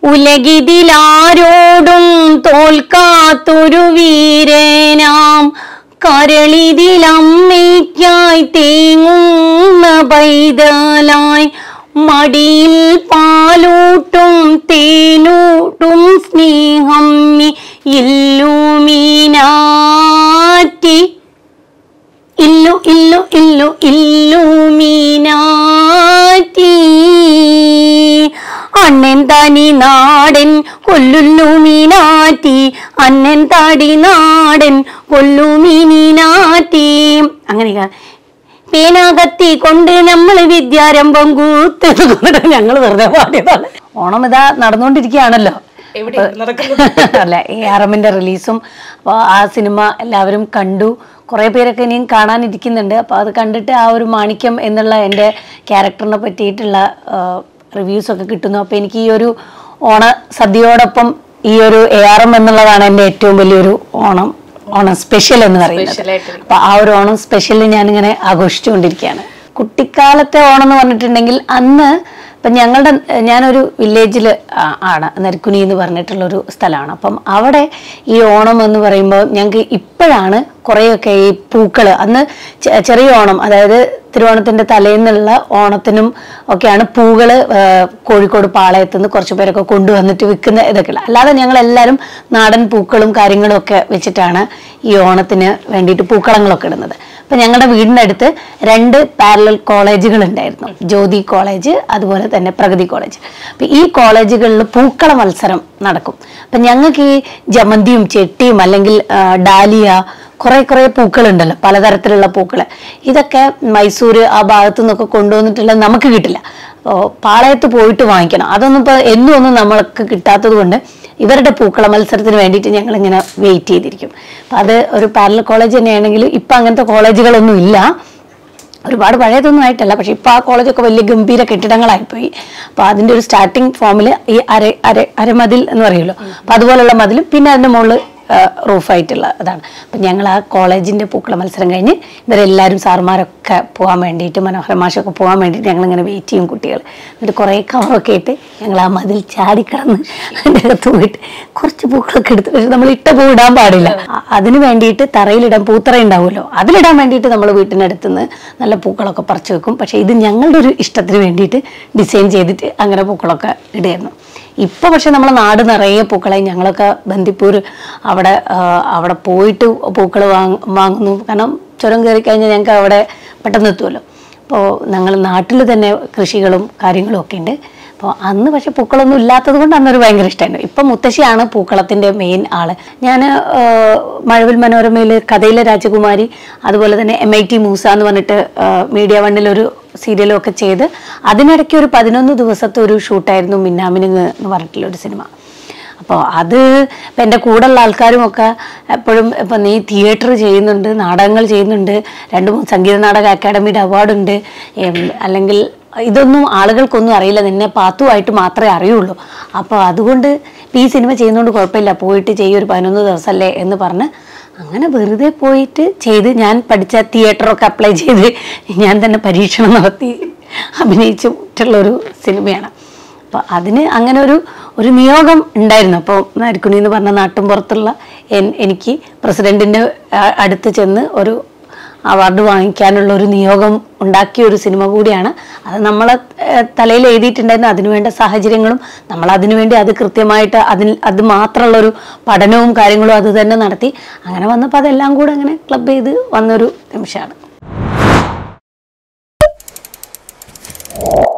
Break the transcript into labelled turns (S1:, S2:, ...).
S1: ഉലകിതിലാരോടും തോൽക്കാത്തൊരു വീരനാം കരളിതിലമ്മയ്ക്കായി തേങ്ങുന്ന പൈതലായി മടിയിൽ പാലൂട്ടും തേനൂട്ടും സ്നേഹം ഇല്ലുമീനാറ്റി ഇല്ലു ഇല്ലു ഇല്ലു ഇല്ലുമീനാറ്റി അണ്ണൻ തനി നാടൻ കൊല്ലുല്ലുമീനാറ്റി അണ്ണൻ തടി നാടൻ കൊല്ലുമീനാറ്റി അങ്ങനെ പേനാകത്തി കൊണ്ട് നമ്മൾ വിദ്യാരംഭം കൂത്തത് ഞങ്ങൾ വെറുതെ പാടിയതാണ് ഓണം ഇതാ നടന്നുകൊണ്ടിരിക്കുകയാണല്ലോ
S2: എവിടെ നടക്കുന്നു
S1: അല്ല എ ആർ എമ്മിന്റെ റിലീസും അപ്പോൾ ആ സിനിമ എല്ലാവരും കണ്ടു കുറേ പേരൊക്കെ ഇനിയും കാണാനിരിക്കുന്നുണ്ട് അപ്പോൾ അത് കണ്ടിട്ട് ആ ഒരു മാണിക്യം എന്നുള്ള എൻ്റെ ക്യാരക്ടറിനെ പറ്റിയിട്ടുള്ള റിവ്യൂസ് ഒക്കെ കിട്ടുന്നു അപ്പോൾ എനിക്ക് ഈ ഒരു ഓണ സദ്യയോടൊപ്പം ഈ ഒരു എ ആർ എം എന്നുള്ളതാണ് എൻ്റെ ഏറ്റവും വലിയൊരു ഓണം ഓണം സ്പെഷ്യൽ എന്ന് പറയുന്നത്
S2: Special ആയിട്ട്
S1: അപ്പൊ ആ ഒരു ഓണം സ്പെഷ്യലി ഞാനിങ്ങനെ ആഘോഷിച്ചുകൊണ്ടിരിക്കുകയാണ് കുട്ടിക്കാലത്തെ ഓണം എന്ന് പറഞ്ഞിട്ടുണ്ടെങ്കിൽ അന്ന് ഇപ്പം ഞങ്ങളുടെ ഞാനൊരു വില്ലേജിൽ ആണ് നരിക്കുനി എന്ന് പറഞ്ഞിട്ടുള്ള ഒരു സ്ഥലമാണ് അപ്പം അവിടെ ഈ ഓണം എന്ന് പറയുമ്പോൾ ഞങ്ങൾക്ക് ഇപ്പോഴാണ് കുറേയൊക്കെ ഈ പൂക്കൾ അന്ന് ചെ- ചെറിയ ഓണം അതായത് തിരുവോണത്തിൻ്റെ തലേന്നുള്ള ഓണത്തിനും ഒക്കെയാണ് പൂകൾ കോഴിക്കോട് പാളയത്ത് നിന്ന് കുറച്ച് പേരൊക്കെ കൊണ്ടുവന്നിട്ട് വിൽക്കുന്ന ഇതൊക്കെ ഉള്ളത് അല്ലാതെ ഞങ്ങൾ എല്ലാവരും നാടൻ പൂക്കളും കാര്യങ്ങളും ഒക്കെ വെച്ചിട്ടാണ് ഈ ഓണത്തിന് വേണ്ടിയിട്ട് പൂക്കളങ്ങളൊക്കെ ഇടുന്നത് അപ്പം ഞങ്ങളുടെ വീടിൻ്റെ അടുത്ത് രണ്ട് പാരലൽ കോളേജുകൾ ഉണ്ടായിരുന്നു ജ്യോതി കോളേജ് അതുപോലെ തന്നെ പ്രഗതി കോളേജ് അപ്പം ഈ കോളേജുകളിൽ പൂക്കള മത്സരം നടക്കും അപ്പം ഞങ്ങൾക്ക് ഈ ജമന്തിയും ചെട്ടിയും അല്ലെങ്കിൽ ആ, ഡാലിയ കുറേ കുറേ പൂക്കളുണ്ടല്ലോ പലതരത്തിലുള്ള പൂക്കൾ ഇതൊക്കെ മൈസൂർ ആ ഭാഗത്തു നിന്നൊക്കെ കൊണ്ടുവന്നിട്ടുള്ള നമുക്ക് കിട്ടില്ല അപ്പോൾ പാളയത്ത് പോയിട്ട് വാങ്ങിക്കണം അതൊന്നും ഇപ്പോൾ എന്നും ഒന്നും നമ്മൾക്ക് കിട്ടാത്തത് കൊണ്ട് ഇവരുടെ പൂക്കള മത്സരത്തിന് വേണ്ടിയിട്ട് ഞങ്ങൾ ഇങ്ങനെ വെയിറ്റ് ചെയ്തിരിക്കും അപ്പം അത് ഒരു പാരലൽ കോളേജ് തന്നെയാണെങ്കിൽ ഇപ്പം അങ്ങനത്തെ കോളേജുകളൊന്നും ഇല്ല ഒരുപാട് പഴയതൊന്നും ആയിട്ടല്ല പക്ഷെ ഇപ്പോൾ ആ കോളേജൊക്കെ വലിയ ഗംഭീര കെട്ടിടങ്ങളായിപ്പോയി അപ്പോൾ അതിൻ്റെ ഒരു സ്റ്റാർട്ടിങ് ഫോമിൽ ഈ അര അര അരമതിൽ എന്ന് പറയുമല്ലോ അപ്പോൾ അതുപോലുള്ള മതിലും പിന്നെ അതിൻ്റെ മുകളിൽ റൂഫായിട്ടുള്ള അതാണ് അപ്പം ഞങ്ങൾ ആ കോളേജിൻ്റെ പൂക്കള മത്സരം കഴിഞ്ഞ് ഇവരെല്ലാവരും സാറുമാരൊക്കെ പോകാൻ വേണ്ടിയിട്ട് മനോഹര മാഷൊക്കെ പോകാൻ വേണ്ടിയിട്ട് ഞങ്ങളിങ്ങനെ വെയിറ്റ് ചെയ്യും കുട്ടികൾ എന്നിട്ട് കുറേ കവറൊക്കെ ഇട്ട് ഞങ്ങൾ ആ മതിൽ ചാടിക്കിടന്ന് അതിൻ്റെ അകത്ത് പോയിട്ട് കുറച്ച് പൂക്കളൊക്കെ എടുത്ത് പക്ഷെ നമ്മൾ ഇട്ട പൂ ഇടാൻ പാടില്ല അ- അതിന് വേണ്ടിയിട്ട് തറയിലിടാൻ പൂത്തറ ഉണ്ടാവുമല്ലോ അതിലിടാൻ വേണ്ടിയിട്ട് നമ്മൾ വീട്ടിനടുത്ത് നിന്ന് നല്ല പൂക്കളൊക്കെ പറിച്ചു വെക്കും പക്ഷേ ഇത് ഞങ്ങളുടെ ഒരു ഇഷ്ടത്തിന് വേണ്ടിയിട്ട് ഡിസൈൻ ചെയ്തിട്ട് അങ്ങനെ പൂക്കളൊക്കെ ഇടുമായിരുന്നു ഇപ്പൊ പക്ഷെ നമ്മളെ നാട് നിറയെ പൂക്കളായി ഞങ്ങളൊക്കെ ബന്ദിപ്പൂർ അവിടെ ആ, അവിടെ പോയിട്ട് പൂക്കൾ വാങ്ങ വാങ്ങുന്നു കാരണം ചുരം കയറി കഴിഞ്ഞാൽ ഞങ്ങൾക്ക് അവിടെ പെട്ടെന്ന് എത്തുമല്ലോ അപ്പോൾ ഞങ്ങൾ നാട്ടിൽ തന്നെ കൃഷികളും കാര്യങ്ങളും ഒക്കെ ഉണ്ട് അപ്പോൾ അന്ന് പക്ഷെ പൂക്കളൊന്നും ഇല്ലാത്തത് കൊണ്ട് അന്നൊരു ഭയങ്കര ഇഷ്ടമായിരുന്നു ഇപ്പം മുത്തശ്ശിയാണ് പൂക്കളത്തിൻ്റെ മെയിൻ ആള് ഞാൻ മഴവിൽ മനോരമയിൽ കഥയിലെ രാജകുമാരി അതുപോലെ തന്നെ എം ഐ ടി മൂസ എന്ന് പറഞ്ഞിട്ട് ആ, മീഡിയ വണ്ണിലൊരു സീരിയലും ഒക്കെ ചെയ്ത് അതിനിടയ്ക്ക് ഒരു പതിനൊന്ന് ദിവസത്തെ ഒരു ഷൂട്ടായിരുന്നു മിന്നാമിനുങ്ങ് എന്ന് പറഞ്ഞിട്ടുള്ള ഒരു സിനിമ അപ്പോൾ അത് ഇപ്പം എൻ്റെ കൂടെയുള്ള ആൾക്കാരും ഒക്കെ എപ്പോഴും ഇപ്പം നീ തിയേറ്റർ ചെയ്യുന്നുണ്ട് നാടകങ്ങൾ ചെയ്യുന്നുണ്ട് രണ്ട് മൂന്ന് സംഗീത നാടക അക്കാഡമിയുടെ അവാർഡുണ്ട് അല്ലെങ്കിൽ ഇതൊന്നും ആളുകൾക്കൊന്നും അറിയില്ല നിന്നെ പാത്തുമായിട്ട് മാത്രമേ അറിയുള്ളൂ അപ്പോൾ അതുകൊണ്ട് ഇപ്പം ഈ സിനിമ ചെയ്യുന്നതുകൊണ്ട് കുഴപ്പമില്ല പോയിട്ട് ചെയ്യും ഒരു പതിനൊന്ന് ദിവസമല്ലേ എന്ന് പറഞ്ഞ് അങ്ങനെ വെറുതെ പോയിട്ട് ചെയ്ത് ഞാൻ പഠിച്ച തിയേറ്ററൊക്കെ അപ്ലൈ ചെയ്ത് ഞാൻ തന്നെ പരീക്ഷണം നടത്തി അഭിനയിച്ചിട്ടുള്ളൊരു സിനിമയാണ് അപ്പോൾ അതിന് അങ്ങനെ ഒരു ഒരു നിയോഗം ഉണ്ടായിരുന്നു അപ്പോൾ നരിക്കുണി എന്ന് പറഞ്ഞ നാട്ടും പുറത്തുള്ള എൻ- എനിക്ക് പ്രസിഡന്റിൻ്റെ ആ- അടുത്ത് ചെന്ന് ഒരു അവാർഡ് വാങ്ങിക്കാനുള്ള ഒരു നിയോഗം ഉണ്ടാക്കിയ ഒരു സിനിമ കൂടിയാണ് അത് നമ്മളെ ഏഹ്, തലയിൽ എഴുതിയിട്ടുണ്ടായിരുന്നു അതിനുവേണ്ട സാഹചര്യങ്ങളും നമ്മൾ അതിനുവേണ്ടി അത് കൃത്യമായിട്ട് അതിൽ അത് മാത്രമുള്ള ഒരു പഠനവും കാര്യങ്ങളും അത് തന്നെ നടത്തി അങ്ങനെ വന്നപ്പോൾ അതെല്ലാം കൂടെ അങ്ങനെ ക്ലബ് ചെയ്ത് വന്നൊരു നിമിഷമാണ്